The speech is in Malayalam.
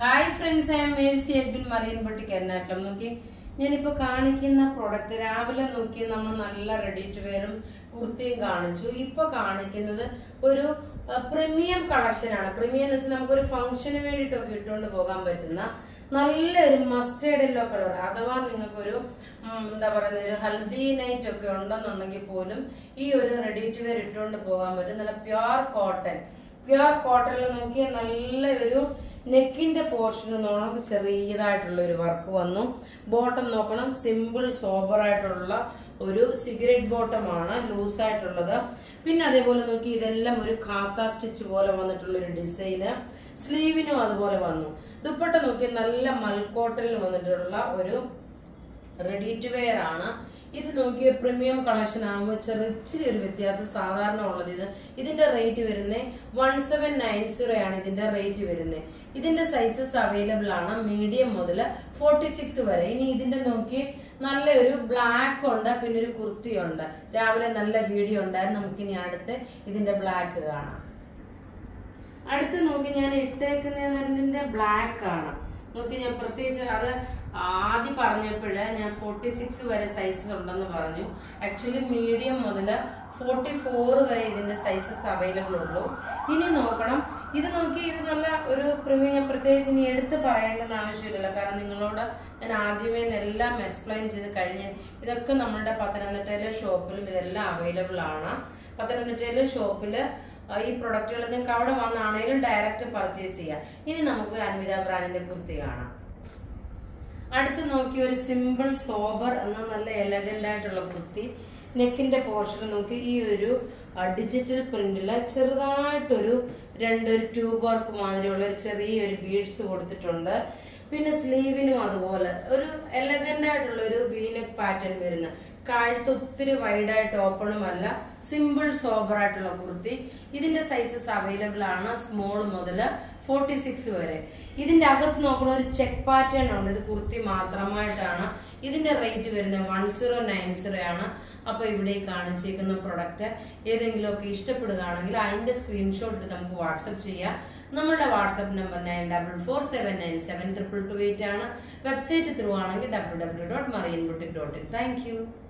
hi friends I'm Mercy Edwin Marian boutique എന്നാട്ടം നോക്കി ഞാനിപ്പോ കാണിക്കുന്ന പ്രൊഡക്റ്റ് രാവിലെ നോക്കി നമ്മൾ നല്ല റെഡി ടു വെയറും കുർത്തിയും കാണിച്ചു ഇപ്പൊ കാണിക്കുന്നത് ഒരു പ്രീമിയം കളക്ഷൻ ആണ് പ്രീമിയം എന്ന് വെച്ചാൽ നമുക്കൊരു ഫംഗ്ഷന് വേണ്ടിയിട്ടൊക്കെ ഇട്ടുകൊണ്ട് പോകാൻ പറ്റുന്ന നല്ലൊരു മസ്റ്റേർഡ് യെല്ലോ കളർ അഥവാ നിങ്ങൾക്കൊരു ഉം, എന്താ പറയുന്ന ഒരു ഹൽദി നൈറ്റ് ഒക്കെ ഉണ്ടെന്നുണ്ടെങ്കിൽ പോലും ഈ ഒരു റെഡി ടു വെയർ ഇട്ടുകൊണ്ട് പോകാൻ പറ്റും നല്ല പ്യുർ കോട്ടൺ പ്യുർ കോട്ടണിൽ നോക്കിയാൽ നല്ല ഒരു നെക്കിന്റെ പോർഷന് നോക്കണം ചെറിയതായിട്ടുള്ള ഒരു വർക്ക് വന്നു ബോട്ടം നോക്കണം സിമ്പിൾ സോബർ ആയിട്ടുള്ള ഒരു സിഗരറ്റ് ബോട്ടം ആണ് ലൂസ് ആയിട്ടുള്ളത് പിന്നെ അതേപോലെ നോക്കി ഇതെല്ലാം ഒരു ഖാത്ത സ്റ്റിച്ച് പോലെ വന്നിട്ടുള്ള ഒരു ഡിസൈന് സ്ലീവിനും അതുപോലെ വന്നു ദുപ്പട്ട നോക്കി നല്ല മൽക്കോട്ടനിൽ വന്നിട്ടുള്ള ഒരു റെഡി ടു വെയർ ആണ് ഇത് നോക്കിയ പ്രീമിയം കളക്ഷൻ ആകുമ്പോൾ ചെറിയ ഇച്ചിരി ഒരു വ്യത്യാസം സാധാരണ ഉള്ളത് ഇത് ഇതിന്റെ റേറ്റ് വരുന്നത് വൺ സെവൻ നയൻ സീറോ ആണ് ഇതിന്റെ റേറ്റ് വരുന്നത് ഇതിന്റെ സൈസസ് അവൈലബിൾ ആണ് മീഡിയം മുതൽ ഫോർട്ടി സിക്സ് വരെ ഇനി ഇതിന്റെ നോക്കി നല്ല ഒരു ബ്ലാക്ക് ഉണ്ട് പിന്നെ ഒരു കുർത്തി ഉണ്ട് രാവിലെ നല്ല വീഡിയോ ഉണ്ടായിരുന്നു നമുക്ക് ഇനി അടുത്ത് ഇതിന്റെ ബ്ലാക്ക് കാണാം അടുത്ത് നോക്കി ഞാൻ ഇട്ടേക്കുന്നതിന്റെ ബ്ലാക്ക് ആണ് നോക്കി ഞാൻ പ്രത്യേകിച്ച് അത് ആദ്യം പറഞ്ഞപ്പോഴ് ഞാൻ ഫോർട്ടി സിക്സ് വരെ സൈസസ് ഉണ്ടെന്ന് പറഞ്ഞു ആക്ച്വലി മീഡിയം മുതൽ ഫോർട്ടി ഫോർ വരെ ഇതിന്റെ സൈസസ് അവൈലബിൾ ഉള്ളൂ ഇനി നോക്കണം ഇത് നോക്കി ഇത് നല്ല ഒരു പ്രീമിയം ഞാൻ പ്രത്യേകിച്ച് ഇനി എടുത്ത് പറയേണ്ടെന്ന് ആവശ്യമില്ലല്ലോ കാരണം നിങ്ങളോട് ഞാൻ ആദ്യമേ എല്ലാം എക്സ്പ്ലെയിൻ ചെയ്ത് കഴിഞ്ഞ് ഇതൊക്കെ നമ്മുടെ പത്തനംതിട്ടയിലെ ഷോപ്പിലും ഇതെല്ലാം അവൈലബിൾ ആണ് പത്തനംതിട്ടയിലെ ഷോപ്പില് ആ, ഈ പ്രൊഡക്റ്റുകൾ നിങ്ങൾക്ക് അവിടെ വന്നാണേലും ഡയറക്റ്റ് പർച്ചേസ് ചെയ്യാം ഇനി നമുക്ക് ഒരു അൻവിത ബ്രാൻഡിന്റെ കുർത്തി കാണാം അടുത്ത് നോക്കി ഒരു സിമ്പിൾ സോബർ എന്ന നല്ല എലഗന്റ് ആയിട്ടുള്ള കുർത്തി നെക്കിന്റെ പോർഷൻ നോക്കി ഈ ഒരു ഡിജിറ്റൽ പ്രിന്റില് ചെറുതായിട്ടൊരു രണ്ടൊരു ട്യൂബ് വർക്ക് മാതിരിയുള്ള ഒരു ചെറിയൊരു ബീഡ്സ് കൊടുത്തിട്ടുണ്ട് പിന്നെ സ്ലീവിനും അതുപോലെ ഒരു എലഗന്റ് ആയിട്ടുള്ള ഒരു വീനക് പാറ്റേൺ വരുന്ന കഴുത്ത് ഒത്തിരി വൈഡായിട്ട് ഓപ്പണും അല്ല സിമ്പിൾ സോബർ ആയിട്ടുള്ള കുർത്തി ഇതിന്റെ സൈസസ് അവൈലബിൾ ആണ് സ്മോൾ മുതൽ ഫോർട്ടി സിക്സ് വരെ ഇതിന്റെ അകത്ത് നോക്കുന്ന ഒരു ചെക്ക് പാറ്റേൺ ഉണ്ട് ഇത് കുർത്തി മാത്രമായിട്ടാണ് ഇതിന്റെ റേറ്റ് വരുന്നത് വൺ സീറോ നയൻ സീറോ ആണ് അപ്പൊ ഇവിടെ ഈ കാണിച്ചേക്കുന്ന പ്രൊഡക്റ്റ് ഏതെങ്കിലും ഒക്കെ ഇഷ്ടപ്പെടുകയാണെങ്കിൽ അതിന്റെ സ്ക്രീൻഷോട്ട് നമുക്ക് വാട്സപ്പ് ചെയ്യാം നമ്മളുടെ WhatsApp number nine double four seven nine seven triple two eight ആണ് വെബ്സൈറ്റ് ത്രൂ ആണെങ്കിൽ W W dot Marian boutique dot in thank U